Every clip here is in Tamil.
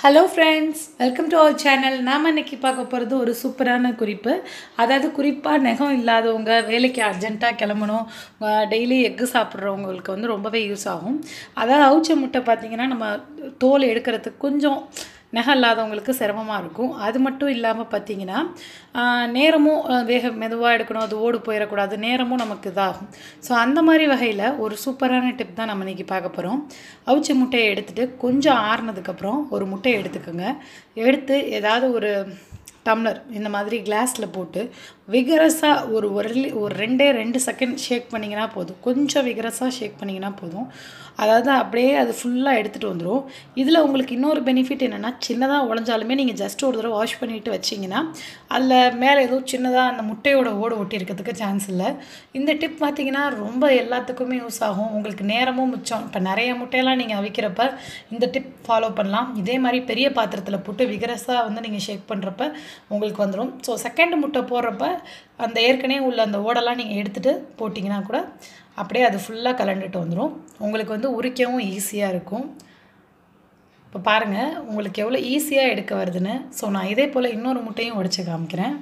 hello friends welcome to our channel நாம் இன்னைக்கு பார்க்க போகிறது ஒரு சூப்பரான குறிப்பு அதாவது குறிப்பாக நகம் இல்லாதவங்க வேலைக்கு அர்ஜென்ட்டாக கிளம்பணும் டெய்லி எக்கு சாப்பிட்றவங்களுக்கு வந்து ரொம்பவே யூஸ் ஆகும் அதாவது அவுச்ச முட்டை பார்த்திங்கன்னா நம்ம தோல் எடுக்கிறதுக்கு கொஞ்சம் நகம் இல்லாதவங்களுக்கு சிரமமாக இருக்கும் அது மட்டும் இல்லாமல் பார்த்தீங்கன்னா ஆஹ், நேரமும் ஆஹ், வேக மெதுவாக எடுக்கணும் அது ஓடு போயிடக்கூடாது நேரமும் நமக்கு இதாகும் ஸோ அந்த மாதிரி வகையில் ஒரு சூப்பரான டிப் தான் நம்ம இன்றைக்கி பார்க்க போகிறோம் அவிச்ச முட்டையை எடுத்துகிட்டு கொஞ்சம் ஆறுனதுக்கப்புறம் ஒரு முட்டையை எடுத்துக்கோங்க எடுத்து ஏதாவது ஒரு டம்ளர் இந்த மாதிரி கிளாஸில் போட்டு விகரஸாக ஒரு ஒரு லி- ஒரு ரெண்டே ரெண்டு செகண்ட் ஷேக் பண்ணிங்கன்னா போதும் கொஞ்சம் விகரஸாக ஷேக் பண்ணிங்கன்னா போதும் அதாவது அப்படியே அது ஃபுல்லாக எடுத்துகிட்டு வந்துடும் இதில் உங்களுக்கு இன்னொரு பெனிஃபிட் என்னென்னா சின்னதாக உடஞ்சாலுமே நீங்கள் ஜஸ்ட் ஒரு தடவை வாஷ் பண்ணிவிட்டு வச்சிங்கன்னா அதில் மேலே ஏதோ சின்னதாக அந்த முட்டையோட ஓடு ஒட்டி இருக்கிறதுக்கு சான்ஸ் இல்லை இந்த டிப் பார்த்தீங்கன்னா ரொம்ப எல்லாத்துக்குமே யூஸ் ஆகும் உங்களுக்கு நேரமும் மிச்சம் இப்போ நிறைய முட்டையெல்லாம் நீங்கள் அவிக்கிறப்ப இந்த டிப் ஃபாலோ பண்ணலாம் இதே மாதிரி பெரிய பாத்திரத்தில் போட்டு விகரஸாக வந்து நீங்கள் ஷேக் பண்ணுறப்ப உங்களுக்கு வந்துடும் ஸோ செகண்ட் முட்டை போடுறப்ப அந்த ஏற்கனவே உள்ள அந்த ஓடெல்லாம் நீங்கள் எடுத்துகிட்டு போட்டிங்கன்னா கூட அப்படியே அது ஃபுல்லாக கலண்டுட்டு வந்துடும் உங்களுக்கு வந்து உரிக்கவும் ஈஸியாக இருக்கும் இப்போ பாருங்கள் உங்களுக்கு எவ்வளோ ஈஸியாக எடுக்க வருதுன்னு ஸோ நான் இதே போல் இன்னொரு முட்டையும் உடைச்சு காமிக்கிறேன்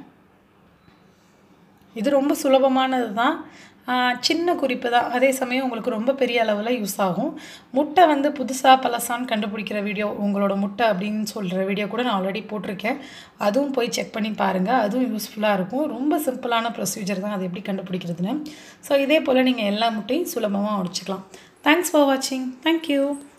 இது ரொம்ப சுலபமானது தான் ஆஹ் சின்ன குறிப்பு தான் அதே சமயம் உங்களுக்கு ரொம்ப பெரிய அளவில் யூஸ் ஆகும் முட்டை வந்து புதுசாக பழசான்னு கண்டுபிடிக்கிற வீடியோ உங்களோட முட்டை அப்படின்னு சொல்கிற வீடியோ கூட நான் ஆல்ரெடி போட்டிருக்கேன் அதுவும் போய் செக் பண்ணி பாருங்கள் அதுவும் யூஸ்ஃபுல்லாக இருக்கும் ரொம்ப சிம்பிளான ப்ரொசீஜர் தான் அது எப்படி கண்டுபிடிக்கிறதுன்னு ஸோ இதே போல் நீங்கள் எல்லா முட்டையும் சுலபமாக உடைச்சிக்கலாம் தேங்க்ஸ் ஃபார் வாட்சிங் தேங்க்யூ